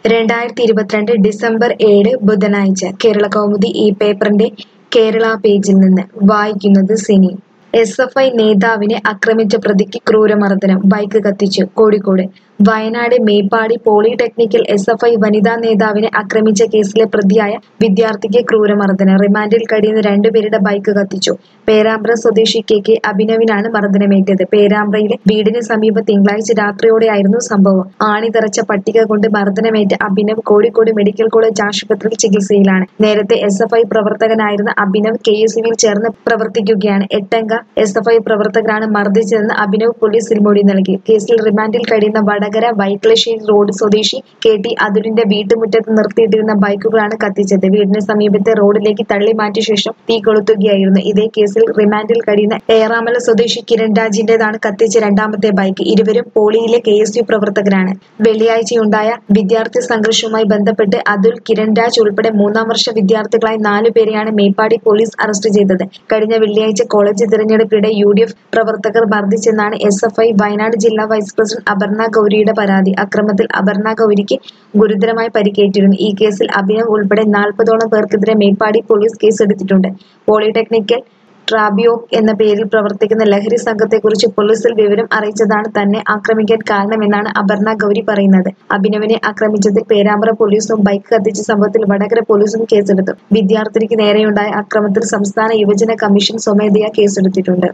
രണ്ടായിരത്തി ഇരുപത്തിരണ്ട് ഡിസംബർ ഏഴ് ബുധനാഴ്ച കേരള കൗമുദി ഈ പേപ്പറിന്റെ കേരള പേജിൽ നിന്ന് വായിക്കുന്നത് സിനി എസ് എഫ് ഐ നേതാവിനെ ആക്രമിച്ച പ്രതിക്ക് ക്രൂരമർദ്ദനം ബൈക്ക് കത്തിച്ചു Kozhikode Wayanad Meppadi polytechnical S F I വനിതാ നേതാവിനെ ആക്രമിച്ച കേസിലെ പ്രതിയായ വിദ്യാർത്ഥിക്ക് ക്രൂരമർദ്ദനം റിമാൻഡിൽ കഴിയുന്ന രണ്ടുപേരുടെ ബൈക്ക് കത്തിച്ചു പേരാമ്പ്ര സ്വദേശി കെ കെ അഭിനവിനാണ് മർദ്ദനമേറ്റത് പേരാമ്പ്രയിലെ വീടിന് സമീപം തിങ്കളാഴ്ച രാത്രിയോടെയായിരുന്നു സംഭവം ആണി തെറച്ച പട്ടിക കൊണ്ട് മർദ്ദനമേറ്റ അഭിനവ് കോഴിക്കോട് മെഡിക്കൽ കോളേജ് ആശുപത്രിയിൽ ചികിത്സയിലാണ് നേരത്തെ എസ് എഫ് ഐ പ്രവർത്തകനായിരുന്ന അഭിനവ് കെ എസ് യുവിൽ ചേർന്ന് പ്രവർത്തിക്കുകയാണ് എട്ടംഗ എസ് എഫ് ഐ പ്രവർത്തകരാണ് മർദ്ദിച്ചതെന്ന് അഭിനവ് പോലീസിൽ മൊഴി നൽകി കേസിൽ റിമാൻഡിൽ കഴിയുന്ന വടകര വൈക്ലശ്ശേരി റോഡ് സ്വദേശി കെ ടി അതുലിന്റെ വീട്ടുമുറ്റത്ത് നിർത്തിയിട്ടിരുന്ന ബൈക്കുകളാണ് കത്തിച്ചത് വീടിന് സമീപത്തെ റോഡിലേക്ക് തള്ളി മാറ്റിയ ശേഷം തീ കൊളുത്തുകയായിരുന്നു ഇതേ കേസിൽ റിമാൻഡിൽ കഴിയുന്ന ഏറാമല സ്വദേശി കിരൺ രാജിന്റേതാണ് കത്തിച്ച രണ്ടാമത്തെ ബൈക്ക് ഇരുവരും പോളിയിലെ കെ എസ് യു പ്രവർത്തകരാണ് വെള്ളിയാഴ്ചയുണ്ടായ വിദ്യാർത്ഥി സംഘർഷവുമായി ബന്ധപ്പെട്ട് അതുൽ കിരൺ രാജ് ഉൾപ്പെടെ മൂന്നാം വർഷ വിദ്യാർത്ഥികളായ നാലു പേരെയാണ് മേപ്പാടി പോലീസ് അറസ്റ്റ് ചെയ്തത് കഴിഞ്ഞ വെള്ളിയാഴ്ച കോളേജ് തിരഞ്ഞെടുപ്പിനിടെ യു ഡി എഫ് പ്രവർത്തകർ മർദ്ദിച്ചെന്നാണ് എസ് എഫ് ഐ വയനാട് ജില്ലാ വൈസ് പ്രസിഡന്റ് അപർണ ഗൗരിയുടെ പരാതി അക്രമത്തിൽ അപർണ ഗൗരിക്ക് ഗുരുതരമായി പരിക്കേറ്റിരുന്നു ഈ കേസിൽ അഭിനവ് ഉൾപ്പെടെ നാൽപ്പതോളം പേർക്കെതിരെ മേപ്പാടി പോലീസ് കേസെടുത്തിട്ടുണ്ട് പോളിടെക്നിക്കൽ ട്രാബിയോക് എന്ന പേരിൽ പ്രവർത്തിക്കുന്ന ലഹരി സംഘത്തെക്കുറിച്ച് പോലീസിൽ വിവരം അറിയിച്ചതാണ് തന്നെ ആക്രമിക്കാൻ കാരണമെന്നാണ് അപർണ ഗൗരി പറയുന്നത് അഭിനവിനെ ആക്രമിച്ചതിൽ പേരാമ്പ്ര പോലീസും ബൈക്ക് കത്തിച്ച സംഭവത്തിൽ വടകര പോലീസും കേസെടുത്തു വിദ്യാർത്ഥിനിക്ക് നേരെയുണ്ടായ അക്രമത്തിൽ സംസ്ഥാന യുവജന കമ്മീഷൻ സ്വമേധയാ കേസെടുത്തിട്ടുണ്ട്